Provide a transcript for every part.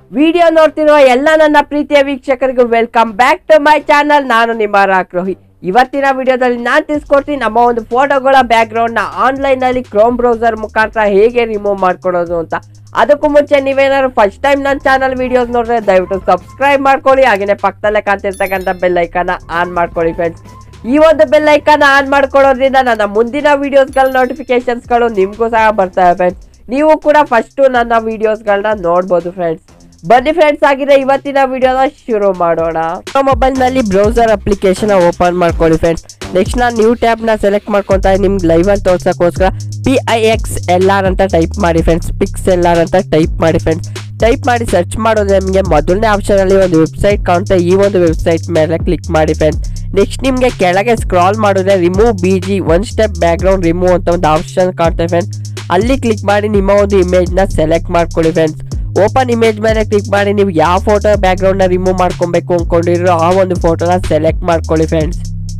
video ನೋಡ್ತಿರುವ ಎಲ್ಲ ನನ್ನ ಪ್ರೀತಿಯ ವೀಕ್ಷಕರಿಗೂ welcome back to my channel ನಾನು ನಿಮ್ಮ ರಾಕ್ರೋಹಿ ಇವತ್ತಿನ ವಿಡಿಯೋದಲ್ಲಿ ನಾನು ತಿಳಿಸ್ಕೊಡ್ತೀನಿ ನಮ್ಮ ಒಂದು ಫೋಟೋಗಳ ಬ್ಯಾಕ್ಗ್ರೌಂಡ್ನ ಆನ್ಲೈನಲ್ಲಿ ಕ್ರೋಮ್ ಬ್ರೌಸರ್ ಮುಖಾಂತರ ಹೇಗೆ ರಿಮೂವ್ ಮಾಡ್ಕೊಳೋದು ಅಂತ ಅದಕ್ಕೂ ಮುಂಚೆ ನೀವೇನಾದ್ರು ಫಸ್ಟ್ ಟೈಮ್ ನನ್ನ ಚಾನಲ್ ವಿಡಿಯೋಸ್ ನೋಡಿದ್ರೆ ದಯವಿಟ್ಟು ಸಬ್ಸ್ಕ್ರೈಬ್ ಮಾಡ್ಕೊಳ್ಳಿ ಹಾಗೆಯೇ ಪಕ್ಕದಲ್ಲೇ ಕಾಣ್ತಿರ್ತಕ್ಕಂಥ ಬೆಲ್ ಐಕನ್ನ ಆನ್ ಮಾಡ್ಕೊಳ್ಳಿ ಫ್ರೆಂಡ್ಸ್ ಈ ಒಂದು ಬೆಲ್ ಐಕನ್ ಆನ್ ಮಾಡ್ಕೊಳ್ಳೋದ್ರಿಂದ ನನ್ನ ಮುಂದಿನ ವಿಡಿಯೋಸ್ಗಳ ನೋಟಿಫಿಕೇಶನ್ಸ್ಗಳು ನಿಮಗೂ ಸಹ ಬರ್ತವೆ ಫ್ರೆಂಡ್ಸ್ ನೀವು ಕೂಡ ಫಸ್ಟು ನನ್ನ ವಿಡಿಯೋಸ್ಗಳನ್ನ ನೋಡ್ಬೋದು ಫ್ರೆಂಡ್ಸ್ ಬನ್ನಿ ಫ್ರೆಂಡ್ಸ್ ಆಗಿದೆ ಇವತ್ತಿನ ವಿಡಿಯೋನ ಶುರು ಮಾಡೋಣ ಮೊಬೈಲ್ ನಲ್ಲಿ ಬ್ರೌಸರ್ ಅಪ್ಲಿಕೇಶನ್ ಓಪನ್ ಮಾಡ್ಕೊಳ್ಳಿ ಫ್ರೆಂಡ್ಸ್ ನೆಕ್ಸ್ಟ್ ನಾನು ನ್ಯೂ ಟ್ಯಾಬ್ ನ ಸೆಲೆಕ್ಟ್ ಮಾಡ್ಕೊಂತ ನಿಮ್ಗೆ ಲೈವ್ ಅಲ್ಲಿ ತೋರ್ಸಕ್ಕೋಸ್ಕರ P I X L R ಅಂತ ಟೈಪ್ ಮಾಡಿ ಫ್ರೆಂಡ್ಸ್ ಪಿಕ್ಸ್ ಎಲ್ ಆರ್ ಅಂತ ಟೈಪ್ ಮಾಡಿ ಫ್ರೆಂಡ್ಸ್ ಟೈಪ್ ಮಾಡಿ ಸರ್ಚ್ ಮಾಡೋದು ನಿಮಗೆ ಮೊದಲನೇ ಆಪ್ಷನ್ ಅಲ್ಲಿ ಒಂದು ವೆಬ್ಸೈಟ್ ಕಾಣುತ್ತೆ ಈ ಒಂದು ವೆಬ್ಸೈಟ್ ಮೇಲೆ ಕ್ಲಿಕ್ ಮಾಡಿ ಫ್ರೆಂಡ್ಸ್ ನೆಕ್ಸ್ಟ್ ನಿಮಗೆ ಕೆಳಗೆ ಸ್ಕ್ರಾಲ್ ಮಾಡಿದ್ರೆ remove B G one step background remove ಅಂತ ಒಂದು ಆಪ್ಷನ್ ಕಾಣುತ್ತೆ ಫ್ರೆಂಡ್ಸ್ ಅಲ್ಲಿ ಕ್ಲಿಕ್ ಮಾಡಿ ನಿಮ್ಮ ಒಂದು ಇಮೇಜ್ನ ಸೆಲೆಕ್ಟ್ ಮಾಡ್ಕೊಳ್ಳಿ ಫ್ರೆಂಡ್ಸ್ ಓಪನ್ ಇಮೇಜ್ ಮೇಲೆ ಕ್ಲಿಕ್ ಮಾಡಿ ನೀವು ಯಾವ ಫೋಟೋ ಬ್ಯಾಕ್ಗ್ರೌಂಡ್ನ ರಿಮೂವ್ ಮಾಡ್ಕೊಬೇಕು ಅಂದ್ಕೊಂಡಿರೋ ಆ ಒಂದು ಫೋಟೋನ ಸೆಲೆಕ್ಟ್ ಮಾಡ್ಕೊಳ್ಳಿ ಫ್ರೆಂಡ್ಸ್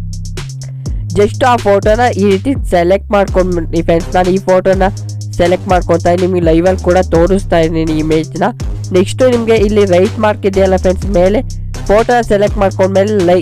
ಜಸ್ಟ್ ಆ ಫೋಟೋನ ಈ ರೀತಿ ಸೆಲೆಕ್ಟ್ ಮಾಡ್ಕೊಂಡ್ಬಿಡಿ ಫ್ರೆಂಡ್ಸ್ ನಾನು ಈ ಫೋಟೋನ ಸೆಲೆಕ್ಟ್ ಮಾಡ್ಕೊತಾ ನಿಮಗೆ ಲೈವಲ್ಲಿ ಕೂಡ ತೋರಿಸ್ತಾ ಇದ್ದೀನಿ ಇಮೇಜ್ನ ನೆಕ್ಸ್ಟು ನಿಮಗೆ ಇಲ್ಲಿ ರೈಟ್ ಮಾರ್ಕ್ ಇದೆಯಲ್ಲ ಫ್ರೆಂಡ್ಸ್ ಮೇಲೆ ಫೋಟೋನ ಸೆಲೆಕ್ಟ್ ಮಾಡ್ಕೊಂಡ್ಮೇಲೆ ಲೈ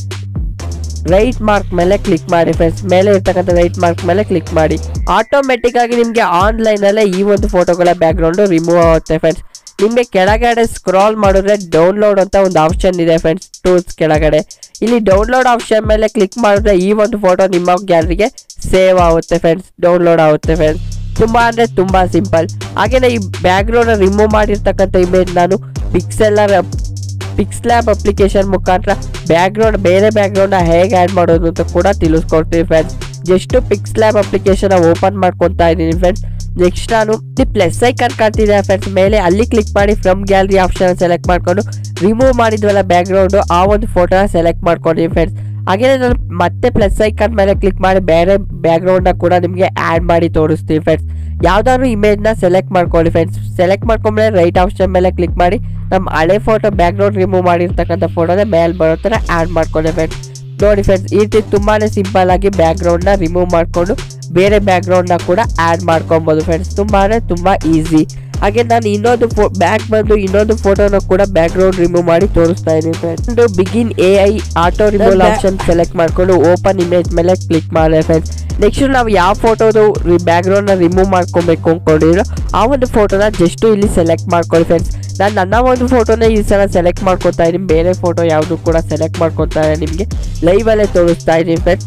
ರೈಟ್ ಮಾರ್ಕ್ ಮೇಲೆ ಕ್ಲಿಕ್ ಮಾಡಿ ಫ್ರೆಂಡ್ಸ್ ಮೇಲೆ ಇರ್ತಕ್ಕಂಥ ರೈಟ್ ಮಾರ್ಕ್ ಮೇಲೆ ಕ್ಲಿಕ್ ಮಾಡಿ ಆಟೋಮೆಟಿಕ್ ಆಗಿ ನಿಮಗೆ ಆನ್ಲೈನಲ್ಲೇ ಈ ಒಂದು ಫೋಟೋಗಳ ಬ್ಯಾಕ್ಗ್ರೌಂಡು ರಿಮೂವ್ ಆಗುತ್ತೆ ಫ್ರೆಂಡ್ಸ್ ನಿಮಗೆ ಕೆಳಗಡೆ ಸ್ಕ್ರಾಲ್ ಮಾಡಿದ್ರೆ ಡೌನ್ಲೋಡ್ ಅಂತ ಒಂದು ಆಪ್ಷನ್ ಇದೆ ಫ್ರೆಂಡ್ಸ್ ಟೂಲ್ಸ್ ಕೆಳಗಡೆ ಇಲ್ಲಿ ಡೌನ್ಲೋಡ್ ಆಪ್ಷನ್ ಮೇಲೆ ಕ್ಲಿಕ್ ಮಾಡಿದ್ರೆ ಈ ಒಂದು ಫೋಟೋ ನಿಮ್ಮ ಗ್ಯಾಲರಿಗೆ ಸೇವ್ ಆಗುತ್ತೆ ಫ್ರೆಂಡ್ಸ್ ಡೌನ್ಲೋಡ್ ಆಗುತ್ತೆ ಫ್ರೆಂಡ್ಸ್ ತುಂಬ ಅಂದರೆ ತುಂಬ ಸಿಂಪಲ್ ಹಾಗೆಯೇ ಈ ಬ್ಯಾಕ್ಗ್ರೌಂಡ್ ರಿಮೂವ್ ಮಾಡಿರ್ತಕ್ಕಂಥ ಇಮೇಜ್ ನಾನು ಪಿಕ್ಸೆಲ್ಲರ್ ಪಿಕ್ಸ್ಲ್ಯಾಬ್ ಅಪ್ಲಿಕೇಶನ್ ಮುಖಾಂತರ ಬ್ಯಾಕ್ಗ್ರೌಂಡ್ ಬೇರೆ ಬ್ಯಾಕ್ಗ್ರೌಂಡ್ನ ಹೇಗೆ ಆ್ಯಡ್ ಮಾಡೋದು ಅಂತ ಕೂಡ ತಿಳಿಸ್ಕೊಡ್ತೀನಿ friends just Pixlab application open ಮಾಡ್ಕೊತಾ ಇದ್ದೀನಿ ಫ್ರೆಂಡ್ಸ್ ನೆಕ್ಸ್ಟ್ ನಾನು ಈ ಪ್ಲಸ್ ಐಕನ್ ಕಾಣ್ತಿದೆ ಫ್ರೆಂಡ್ಸ್ ಮೇಲೆ ಅಲ್ಲಿ ಕ್ಲಿಕ್ ಮಾಡಿ ಫ್ರಮ್ ಗ್ಯಾಲರಿ ಆಪ್ಷನ್ ಸೆಲೆಕ್ಟ್ ಮಾಡ್ಕೊಂಡು ರಿಮೂವ್ ಮಾಡಿದ್ವಲ್ಲ ಬ್ಯಾಕ್ಗ್ರೌಂಡು ಆ ಒಂದು ಫೋಟೋನ ಸೆಲೆಕ್ಟ್ ಮಾಡ್ಕೊಂಡಿದ್ದೀನಿ ಫ್ರೆಂಡ್ಸ್ ಹಾಗೆ ನಾನು ಮತ್ತೆ ಪ್ಲಸ್ ಐಕನ್ ಮೇಲೆ ಕ್ಲಿಕ್ ಮಾಡಿ ಬೇರೆ ಬ್ಯಾಕ್ಗ್ರೌಂಡ್ನ ಕೂಡ ನಿಮಗೆ ಆ್ಯಡ್ ಮಾಡಿ ತೋರಿಸ್ತೀನಿ ಫ್ರೆಂಡ್ಸ್ ಯಾವ್ದಾದ್ರು ಇಮೇಜ್ನ ಸೆಲೆಕ್ಟ್ ಮಾಡ್ಕೊಳ್ಳಿ ಫ್ರೆಂಡ್ಸ್ ಸೆಲೆಕ್ಟ್ ಮಾಡ್ಕೊಂಡ್ಮೇಲೆ ರೈಟ್ ಆಪ್ಷನ್ ಮೇಲೆ ಕ್ಲಿಕ್ ಮಾಡಿ ನಮ್ಮ ಹಳೆ ಫೋಟೋ ಬ್ಯಾಕ್ಗ್ರೌಂಡ್ ರಿಮೂವ್ ಮಾಡಿರ್ತಕ್ಕಂಥ ಫೋಟೋನ ಮೇಲೆ ಬರೋ ಥರ ಆ್ಯಡ್ ಮಾಡ್ಕೊಳ್ಳಿ ಫ್ರೆಂಡ್ಸ್ ನೋಡಿ ಫ್ರೆಂಡ್ಸ್ ಈ ರೀತಿ ತುಂಬಾ ಸಿಂಪಲ್ ಆಗಿ ಬ್ಯಾಕ್ಗ್ರೌಂಡ್ನ ರಿಮೂವ್ ಮಾಡಿಕೊಂಡು ಬೇರೆ ಬ್ಯಾಕ್ಗ್ರೌಂಡ್ನ ಕೂಡ ಆ್ಯಡ್ ಮಾಡ್ಕೊಬೋದು ಫ್ರೆಂಡ್ಸ್ ತುಂಬಾ ತುಂಬ ಈಸಿ ಹಾಗೆ ನಾನು ಇನ್ನೊಂದು ಫೋ ಬ್ಯಾಕ್ ಬಂದು ಇನ್ನೊಂದು ಫೋಟೋನ ಕೂಡ ಬ್ಯಾಕ್ಗ್ರೌಂಡ್ ರಿಮೂವ್ ಮಾಡಿ ತೋರಿಸ್ತಾ ಇದ್ದೀನಿ ಫ್ರೆಂಡ್ಸ್ ಒಂದು begin A I auto remove option select ಮಾಡ್ಕೊಂಡು ಓಪನ್ ಇಮೇಜ್ ಮೇಲೆ ಕ್ಲಿಕ್ ಮಾಡಿ ಫ್ರೆಂಡ್ಸ್ ನೆಕ್ಸ್ಟ್ ನಾವು ಯಾವ ಫೋಟೋದು ಬ್ಯಾಕ್ಗ್ರೌಂಡ್ನ ರಿಮೂವ್ ಮಾಡ್ಕೊಬೇಕು ಅಂದ್ಕೊಂಡಿರೋ ಆ ಒಂದು ಫೋಟೋನ ಜಸ್ಟ್ ಇಲ್ಲಿ ಸೆಲೆಕ್ಟ್ ಮಾಡ್ಕೊಳ್ಳಿ ಫ್ರೆಂಡ್ಸ್ ನಾನು ನನ್ನ ಒಂದು ಫೋಟೋನ ಈ ಸಲ ಸೆಲೆಕ್ಟ್ ಮಾಡ್ಕೊತಾ ಇದ್ದೀನಿ ಬೇರೆ ಫೋಟೋ ಯಾವುದು ಕೂಡ ಸೆಲೆಕ್ಟ್ ಮಾಡ್ಕೊತಾ ನಿಮಗೆ ಲೈವಲ್ಲೇ ತೋರಿಸ್ತಾ ಇದ್ದೀನಿ ಫ್ರೆಂಡ್ಸ್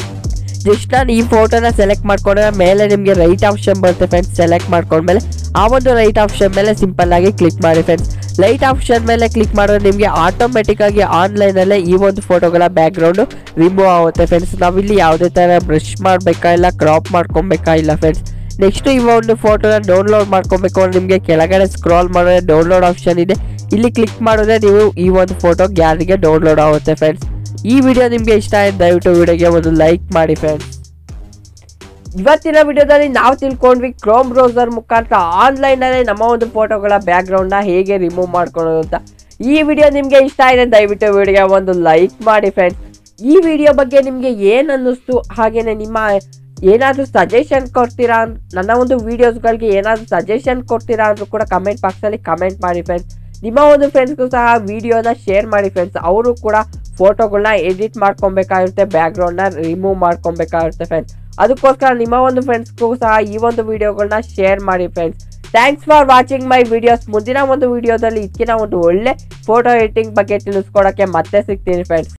ಜಸ್ಟ್ ನಾನು ಈ ಫೋಟೋನ ಸೆಲೆಕ್ಟ್ ಮಾಡ್ಕೊಂಡ್ರೆ ಮೇಲೆ ನಿಮಗೆ ರೈಟ್ ಆಪ್ಷನ್ ಬರುತ್ತೆ ಫ್ರೆಂಡ್ಸ್ ಸೆಲೆಕ್ಟ್ ಮಾಡ್ಕೊಂಡ್ಮೇಲೆ ಆ ಒಂದು ರೈಟ್ ಆಪ್ಷನ್ ಮೇಲೆ ಸಿಂಪಲ್ ಆಗಿ ಕ್ಲಿಕ್ ಮಾಡಿ ಫ್ರೆಂಡ್ಸ್ ಲೈಟ್ ಆಪ್ಷನ್ ಮೇಲೆ ಕ್ಲಿಕ್ ಮಾಡಿದ್ರೆ ನಿಮಗೆ ಆಟೋಮೆಟಿಕ್ ಆಗಿ ಆನ್ಲೈನಲ್ಲೇ ಈ ಒಂದು ಫೋಟೋಗಳ ಬ್ಯಾಕ್ಗ್ರೌಂಡು ರಿಮೂವ್ ಆಗುತ್ತೆ ಫ್ರೆಂಡ್ಸ್ ನಾವಿಲ್ಲಿ ಯಾವುದೇ ಥರ ಬ್ರಷ್ ಮಾಡಬೇಕಾ ಇಲ್ಲ ಕ್ರಾಪ್ ಮಾಡ್ಕೊಬೇಕಾ ಇಲ್ಲ ಫ್ರೆಂಡ್ಸ್ ನೆಕ್ಸ್ಟ್ ಈ ಒಂದು ಫೋಟೋನ ಡೌನ್ಲೋಡ್ ಮಾಡ್ಕೊಬೇಕು ಅಂದ್ರೆ ನಿಮಗೆ ಕೆಳಗಡೆ ಸ್ಕ್ರಾಲ್ ಮಾಡಿದ್ರೆ ಡೌನ್ಲೋಡ್ ಆಪ್ಷನ್ ಇದೆ ಇಲ್ಲಿ ಕ್ಲಿಕ್ ಮಾಡಿದ್ರೆ ನೀವು ಈ ಒಂದು ಫೋಟೋ ಗ್ಯಾಲರಿಗೆ ಡೌನ್ಲೋಡ್ ಆಗುತ್ತೆ ಫ್ರೆಂಡ್ಸ್ ಈ ವಿಡಿಯೋ ನಿಮಗೆ ಇಷ್ಟ ಆಯ್ತು ದಯವಿಟ್ಟು ವಿಡಿಯೋಗೆ ಒಂದು ಲೈಕ್ ಮಾಡಿ ಫ್ರೆಂಡ್ಸ್ ಇವತ್ತಿನ ವಿಡಿಯೋದಲ್ಲಿ ನಾವು ತಿಳ್ಕೊಂಡ್ವಿ ಕ್ರೋಮ್ ಬ್ರೌಸರ್ ಮುಖಾಂತರ ಆನ್ಲೈನಲ್ಲಿ ನಮ್ಮ ಒಂದು ಫೋಟೋಗಳ ಬ್ಯಾಕ್ಗ್ರೌಂಡ್ನ ಹೇಗೆ ರಿಮೂವ್ ಮಾಡ್ಕೊಳ್ಳೋದು ಅಂತ ಈ ವಿಡಿಯೋ ನಿಮಗೆ ಇಷ್ಟ ಆಗಿದೆ ದಯವಿಟ್ಟು ವಿಡಿಯೋಗೆ ಒಂದು ಲೈಕ್ ಮಾಡಿ ಫ್ರೆಂಡ್ಸ್ ಈ ವಿಡಿಯೋ ಬಗ್ಗೆ ನಿಮಗೆ ಏನು ಅನ್ನಿಸ್ತು ಹಾಗೆಯೇ ನಿಮ್ಮ ಏನಾದರೂ ಸಜೆಷನ್ ಕೊಡ್ತೀರಾ ಅನ್- ನನ್ನ ಒಂದು ವೀಡಿಯೋಸ್ಗಳಿಗೆ ಏನಾದರೂ ಸಜೆಷನ್ ಕೊಡ್ತೀರಾ ಅಂದ್ರೂ ಕೂಡ ಕಮೆಂಟ್ ಬಾಕ್ಸಲ್ಲಿ ಕಮೆಂಟ್ ಮಾಡಿ ಫ್ರೆಂಡ್ಸ್ ನಿಮ್ಮ ಒಂದು ಫ್ರೆಂಡ್ಸ್ಗೂ ಸಹ ವಿಡಿಯೋನ ಶೇರ್ ಮಾಡಿ ಫ್ರೆಂಡ್ಸ್ ಅವರು ಕೂಡ ಫೋಟೋಗಳನ್ನ ಎಡಿಟ್ ಮಾಡ್ಕೊಬೇಕಾಗಿರುತ್ತೆ ಬ್ಯಾಕ್ಗ್ರೌಂಡ್ನ ರಿಮೂವ್ ಮಾಡ್ಕೊಬೇಕಾಗಿರುತ್ತೆ ಫ್ರೆಂಡ್ಸ್ ಅದಕ್ಕೋಸ್ಕರ ನಿಮ್ಮ ಒಂದು ಫ್ರೆಂಡ್ಸ್ಗೂ ಸಹ ಈ ಒಂದು ವಿಡಿಯೋಗಳನ್ನ ಶೇರ್ ಮಾಡಿ friends thanks for watching my videos ಮುಂದಿನ ಒಂದು ವಿಡಿಯೋದಲ್ಲಿ ಇದಕ್ಕಿಂತ ಒಂದು ಒಳ್ಳೆ ಫೋಟೋ ಎಡಿಟಿಂಗ್ ಬಗ್ಗೆ ತಿಳಿಸ್ಕೊಡೋಕ್ಕೆ ಮತ್ತೆ ಸಿಗ್ತೀನಿ ಫ್ರೆಂಡ್ಸ್